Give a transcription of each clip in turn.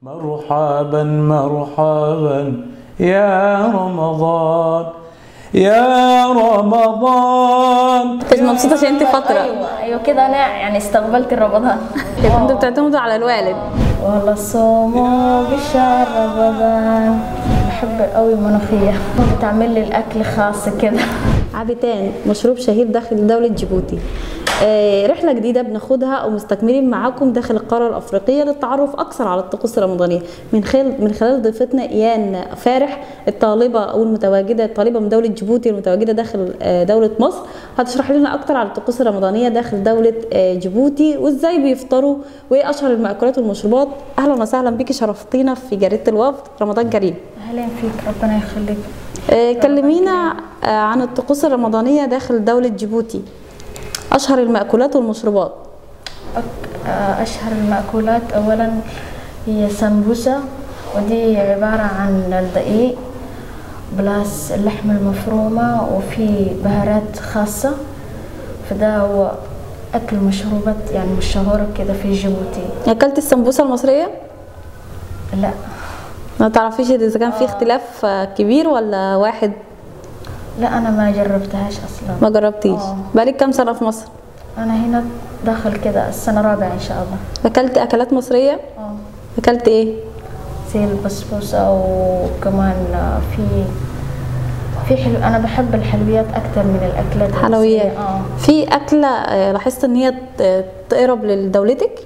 مرحبا مرحبا يا رمضان يا رمضان كنت مبسوطه عشان انت فتره ايوه ايوه كده انا يعني استقبلت رمضان يبقى انتوا بتعتمدوا على الوالد والله صوموا بشهر رمضان بحب قوي المنوفية بتعمل لي الأكل خاص كده عابتان مشروب شهير داخل دولة جيبوتي آه، رحلة جديدة بناخدها أو مستكملين معاكم داخل القارة الأفريقية للتعرف أكثر على الطقوس الرمضانية من خلال من خلال ضيفتنا إيان فارح الطالبة أو المتواجدة الطالبة من دولة جيبوتي المتواجدة داخل آه، دولة مصر هتشرح لنا أكثر على الطقوس الرمضانية داخل دولة آه، جيبوتي وإزاي بيفطروا وإيه أشهر المأكولات والمشروبات أهلا وسهلا بيكي شرفتينا في جريدة الوفد رمضان كريم أهلا فيك ربنا يخليك آه، كلمينا آه، عن الطقوس الرمضانية داخل دولة جيبوتي أشهر المأكولات والمشروبات أك- آه، أشهر المأكولات أولا هي سمبوسة ودي عبارة عن الدقيق بلاس اللحمة المفرومة وفي بهارات خاصة فده هو أكل مشروبات يعني مشهورة كده في جيبوتي أكلت السمبوسة المصرية؟ لا ما تعرفيش إذا كان في اختلاف آه، كبير ولا واحد لا أنا ما جربتهاش أصلا ما جربتيش آه. بقالك كام سنة في مصر؟ أنا هنا داخل كده السنة الرابعة إن شاء الله أكلت أكلات مصرية؟ اه أكلت إيه؟ زي البسبوسة وكمان في في حلو أنا بحب الحلويات أكتر من الأكلات حلويات المصرية. اه في أكلة آه، لاحظت إن هي ت- تقرب لدولتك؟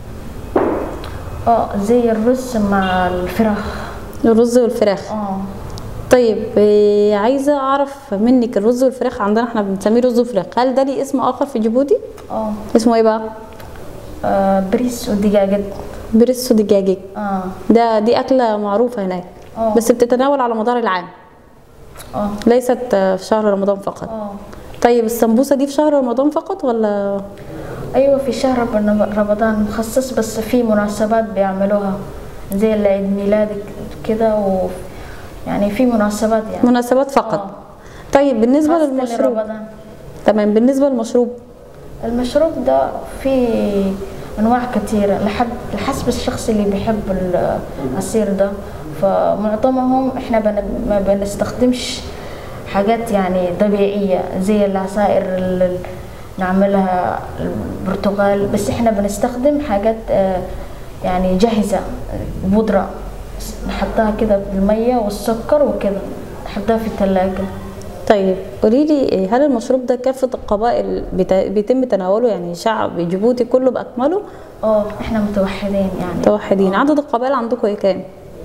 اه زي الرز مع الفراخ الرز والفراخ اه طيب آه، عايزة أعرف منك الرز والفراخ عندنا احنا بنسميه رز وفراخ هل ده ليه اسم آخر في جيبوتي؟ اه اسمه إيه بقى؟ آه، بريس ودجاجة بريسو دجاجي اه ده دي أكلة معروفة هناك اه بس بتتناول على مدار العام اه ليست في شهر رمضان فقط اه طيب السمبوسة دي في شهر رمضان فقط ولا ايوه في شهر رب- رمضان مخصص بس في مناسبات بيعملوها زي العيد ميلاد كده و يعني في مناسبات يعني مناسبات فقط آه. طيب بالنسبة خاصة للمشروب لرمضان. تمام بالنسبة للمشروب المشروب ده فيه انواع كثيره لحد لحسب الشخص اللي بيحب العصير ده فمعظمهم احنا بن ما بنستخدمش حاجات يعني طبيعيه زي العصائر اللي نعملها البرتقال بس احنا بنستخدم حاجات آه، يعني جاهزه بودره نحطها كده بالميه والسكر وكده نحطها في الثلاجه طيب قولي لي هل المشروب ده كافة القبائل بت- بيتم تناوله يعني شعب جيبوتي كله بأكمله اه احنا متوحدين يعني متوحدين عدد القبائل عندكم ايه كام؟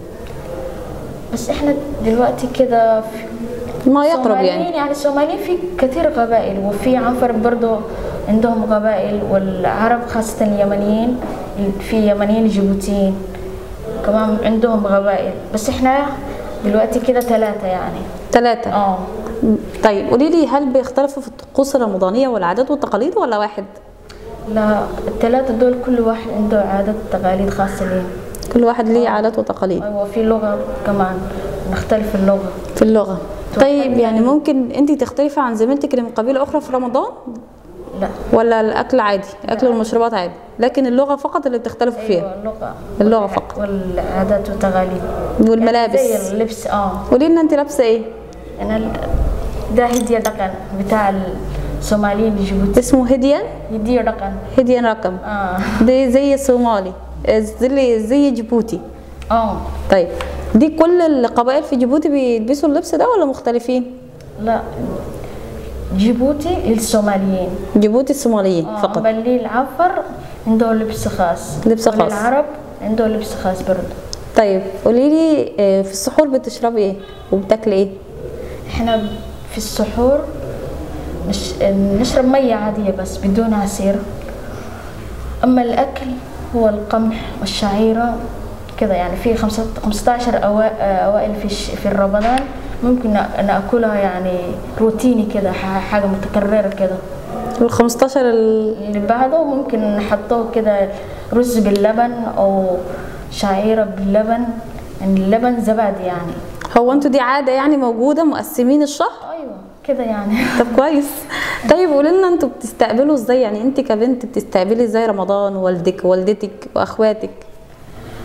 بس احنا دلوقتي كده في ما يقرب صوماليين يعني يعني الصوماليين في كثير قبائل وفي عنفر برضو عندهم قبائل والعرب خاصة اليمنيين في يمنيين جيبوتيين كمان عندهم قبائل بس احنا دلوقتي كده ثلاثة يعني ثلاثة اه طيب قولي لي هل بيختلفوا في الطقوس الرمضانية والعادات والتقاليد ولا واحد؟ لا الثلاثة دول كل واحد عنده عادات تقاليد خاصة ليه كل واحد ليه عادات وتقاليد ايوه في لغة كمان نختلف اللغة في اللغة طيب يعني ممكن انت تختلفي عن زميلتك اللي من قبيلة أخرى في رمضان لا ولا الأكل عادي أكل والمشروبات عادي لكن اللغة فقط اللي بتختلفوا فيها ايوه اللغة اللغة فقط والعادات والتقاليد والملابس زي اللبس اه قولي لنا انت لابسة ايه؟ انا ال- ده هدية دقن بتاع الصوماليين جيبوتي اسمه هديان هدية دقن هديان رقم اه دي زي الصومالي زي زي جيبوتي اه طيب دي كل القبائل في جيبوتي بيلبسوا اللبس ده ولا مختلفين؟ لا جيبوتي للصوماليين جيبوتي الصوماليين اه فقط بل لي العفر عنده لبس خاص لبس خاص. العرب عنده لبس خاص برضه طيب قولي لي آه، في السحور بتشربي ايه وبتاكلي ايه؟ احنا في السحور نش... نشرب مية عادية بس بدون عصير أما الأكل هو القمح والشعيرة كده يعني في خمسة 15 أوا- أوائل في الش... في رمضان ممكن نا- ناكلها يعني روتيني كده ح- حاجة متكررة كده ال 15 ال... اللي بعده ممكن نحطه كده رز باللبن أو شعيرة باللبن يعني اللبن زبادي يعني هو انتوا دي عاده يعني موجوده مقسمين الشهر؟ أيوة كده يعني طب كويس طيب قولي لنا انتوا بتستقبلوا ازاي يعني انت كبنت بتستقبلي ازاي رمضان والدك والدتك واخواتك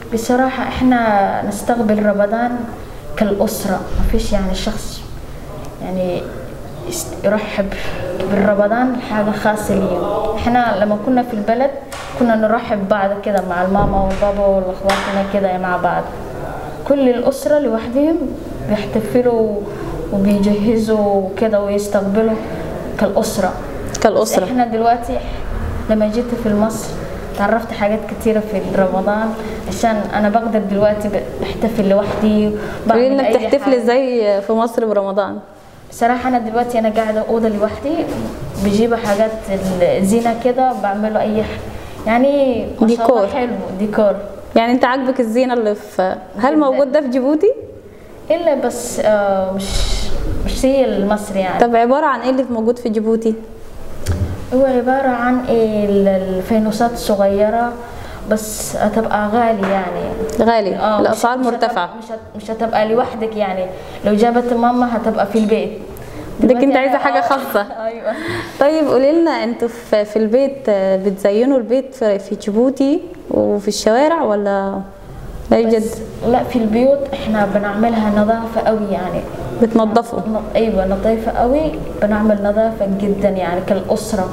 بصراحة احنا نستقبل رمضان كالأسرة ما فيش يعني شخص يعني يست- يرحب بالرمضان حاجة خاصة ليه احنا لما كنا في البلد كنا نرحب بعض كده مع الماما والبابا والاخواتنا كده مع بعض كل الأسرة لوحدهم بيحتفلوا وبيجهزوا كده ويستقبلوا كالأسرة كالأسرة احنا دلوقتي لما جيت في مصر تعرفت حاجات كتيرة في رمضان عشان أنا بقدر دلوقتي بحتفل لوحدي قولي بعمل لنا أي بتحتفلي حاجة. ازاي في مصر برمضان صراحة أنا دلوقتي أنا قاعدة أوضة لوحدي بجيب حاجات الزينة كده بعمله أي ح... يعني ما شاء الله ديكور. حلو ديكور يعني انت عاجبك الزينه اللي في هل جداً. موجود ده في جيبوتي إلا بس آه مش مش زي المصري يعني طب عباره عن ايه اللي موجود في جيبوتي هو عبارة عن إيه ال- الفانوسات الصغيرة بس هتبقى غالي يعني غالي آه، مش- الاسعار مش مرتفعه هتبقى- مش هت- مش هتبقى لوحدك يعني لو جابت ماما هتبقى في البيت لكن انت دلوقتي عايزه أنا- حاجه آه، خاصه ايوه طيب قولي لنا انتوا في, في البيت آه، بتزينوا البيت في, في جيبوتي وفي الشوارع ولا لا يوجد بس لا في البيوت احنا بنعملها نظافة قوي يعني بتنظفوا ن- ايوه نظيفة قوي بنعمل نظافة جدا يعني كالأسرة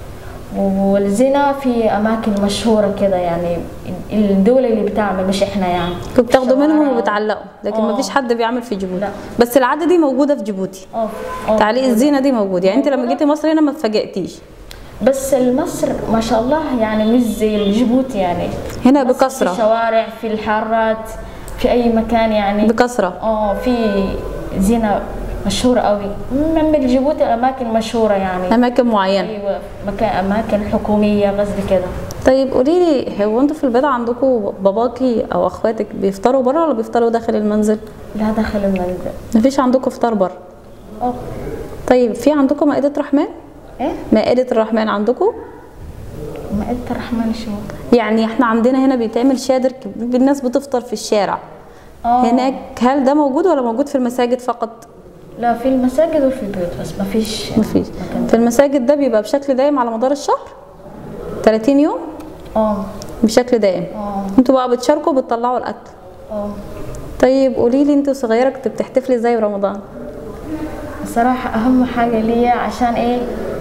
والزنا في أماكن مشهورة كده يعني الدولة اللي بتعمل مش احنا يعني كنتوا بتاخدوا منهم الشوارع. وبتعلقوا لكن آه. مفيش حد بيعمل في جيبوتي لا. بس العاده دي موجوده في جيبوتي اه اه تعليق الزينه دي موجود يعني انت لما جيتي مصر هنا ما اتفاجئتيش بس مصر ما شاء الله يعني مش زي جيبوتي يعني هنا مصر بكثرة. في الشوارع في الحارات في أي مكان يعني بكثره اه في زينة مشهورة قوي من جيبوتي أماكن مشهورة يعني اماكن معينه ايوه مكان اماكن حكوميه قصدي كده طيب قولي لي هو انتوا في البيت عندكم باباكي او اخواتك بيفطروا بره ولا بيفطروا داخل المنزل لا داخل المنزل مفيش عندكم فطار بره اه طيب في عندكم مائده رحمن ايه مائده الرحمن عندكم مائدة الرحمن شو يعني احنا عندنا هنا بيتعمل شادر كب- الناس بتفطر في الشارع اه هناك هل ده موجود ولا موجود في المساجد فقط لا في المساجد وفي البيوت بس ما فيش مفيش مكان في المساجد ده بيبقى بشكل دايم على مدار الشهر 30 يوم اه بشكل دائم اه انتوا بقى بتشاركوا بتطلعوا الاكل اه طيب قولي لي انت وصغيره كنت بتحتفلي ازاي برمضان بصراحة أهم حاجة ليا عشان إيه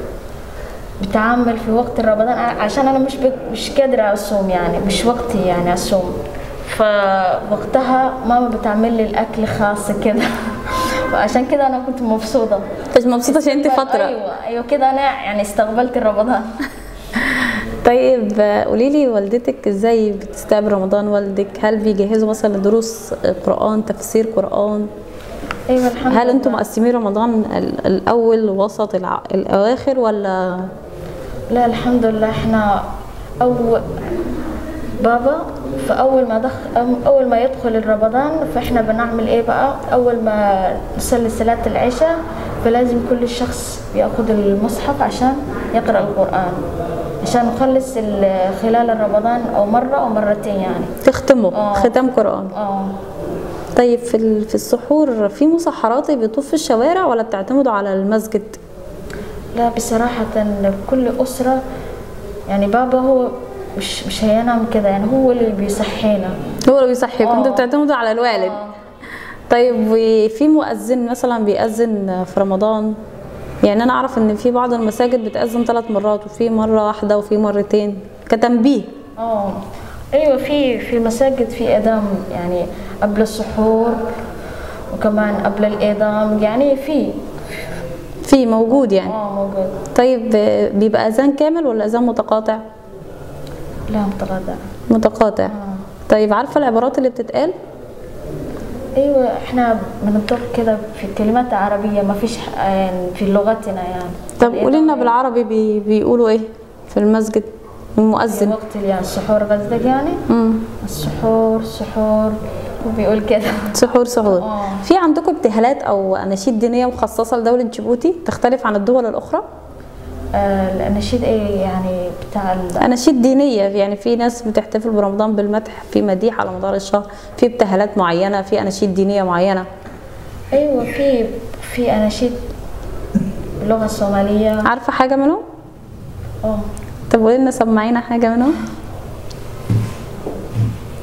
بتعامل في وقت رمضان عشان أنا مش بك مش قادرة أصوم يعني مش وقتي يعني أصوم فوقتها ماما بتعمل لي الأكل خاص كده وعشان كده أنا كنت مبسوطة مش مبسوطه عشان انت فتره أيوة أيوة كده أنا يعني استقبلت رمضان طيب آه، قولي لي والدتك ازاي بتستقبل رمضان والدك هل بيجهزوا مثلا دروس قرآن تفسير قرآن أيوة الحمد هل لله انتم مقسمين رمضان ال- الاول الوسط الع- الاواخر ولا لا الحمد لله احنا أول بابا فأول ما دخل أول ما يدخل رمضان فإحنا بنعمل إيه بقى أول ما نصلي صلاة العشاء فلازم كل شخص يأخذ المصحف عشان يقرأ القرآن عشان نخلص ال- خلال رمضان أو مرة أو مرتين يعني تختموا آه. ختام قرآن آه طيب في ال- في السحور في مسحرات بيطوف في الشوارع ولا بتعتمدوا على المسجد لا بصراحة كل أسرة يعني بابا هو مش مش هينام كده يعني هو اللي بيصحينا هو اللي بيصحيكم آه. انتوا بتعتمدوا على الوالد آه. طيب وفي مؤذن مثلا بيأذن في رمضان يعني انا اعرف ان في بعض المساجد بتأذن ثلاث مرات وفي مره واحده وفي مرتين كتنبيه اه ايوه في في مساجد في اذان يعني قبل السحور وكمان قبل الاذان يعني في في موجود يعني اه موجود طيب آه، بيبقى اذان كامل ولا اذان متقاطع لا متغادر متقاطع طيب عارفه العبارات اللي بتتقال ايوه احنا بنطق كده في كلمات عربيه ما فيش ح- يعني في لغتنا يعني طب قولي لنا بالعربي بي بيقولوا ايه في المسجد في المؤذن وقت يعني السحور قصدك يعني امم السحور سحور وبيقول كده سحور سحور آه. في عندكم ابتهالات او اناشيد دينيه مخصصه لدوله جيبوتي تختلف عن الدول الاخرى آه الاناشيد ايه يعني بتاع ال- اناشيد دينيه يعني في ناس بتحتفل برمضان بالمدح في مديح على مدار الشهر في ابتهالات معينه في اناشيد دينيه معينه ايوه في في اناشيد باللغه الصوماليه عارفه حاجه منهم اه طب قولي لنا سمعينا حاجه منهم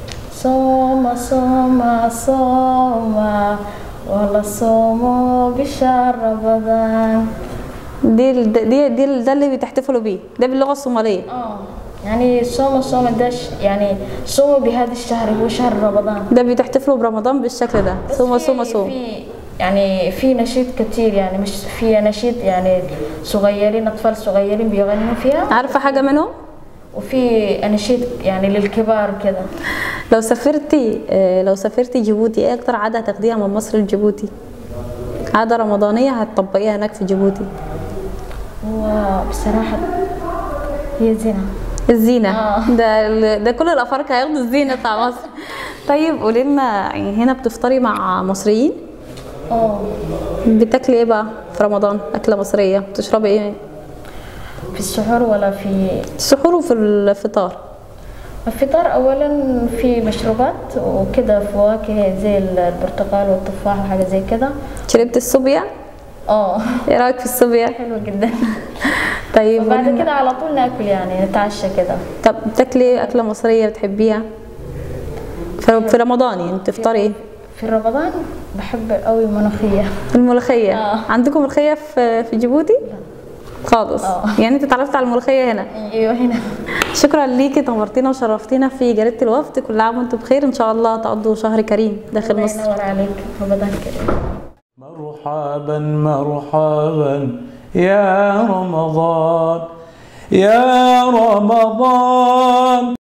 صوم صوم صوم ولا صوم بشهر رمضان دي ال- دي دي ال- ده اللي بتحتفلوا بيه ده باللغه الصوماليه اه يعني صوم صوم ده ش- يعني صوم بهذا الشهر هو شهر رمضان ده بتحتفلوا برمضان بالشكل ده بس صوم في- صوم صوم في يعني في نشيد كتير يعني مش في نشيد يعني صغيرين اطفال صغيرين بيغنوا فيها عارفه حاجه منهم وفي اناشيد يعني للكبار كده لو سافرتي آه، لو سافرتي جيبوتي ايه اكتر عاده هتاخديها من مصر لجيبوتي عاده رمضانيه هتطبقيها هناك في جيبوتي هو بصراحة هي زنا الزينه آه. ده ال- ده كل الافارقه هياخدوا الزينه بتاع مصر طيب قولي لنا يعني هنا بتفطري مع مصريين اه بتاكلي ايه بقى في رمضان اكله مصريه بتشربي ايه في السحور ولا في السحور وفي الفطار الفطار اولا في مشروبات وكده فواكه زي البرتقال والتفاح وحاجة زي كده شربت الصوبيا اه ايه رايك في الصوبيا حلو جدا طيب وبعد قولي لنا- كده على طول ناكل يعني نتعشى كده طب بتاكلي ايه اكله مصريه بتحبيها في في رمضان يعني بتفطري ايه في رمضان بحب قوي الملوخية الملوخيه آه. عندكم ملوخيه في في جيبوتي خالص آه. يعني انت اتعرفت على الملوخيه هنا ايوه هنا شكرا ليكي نورتينا وشرفتينا في جريده الوفد كل عام وانتم بخير ان شاء الله تقضوا شهر كريم داخل الله مصر ينور عليك رمضان كريم مرحبا مرحبا يا رمضان يا رمضان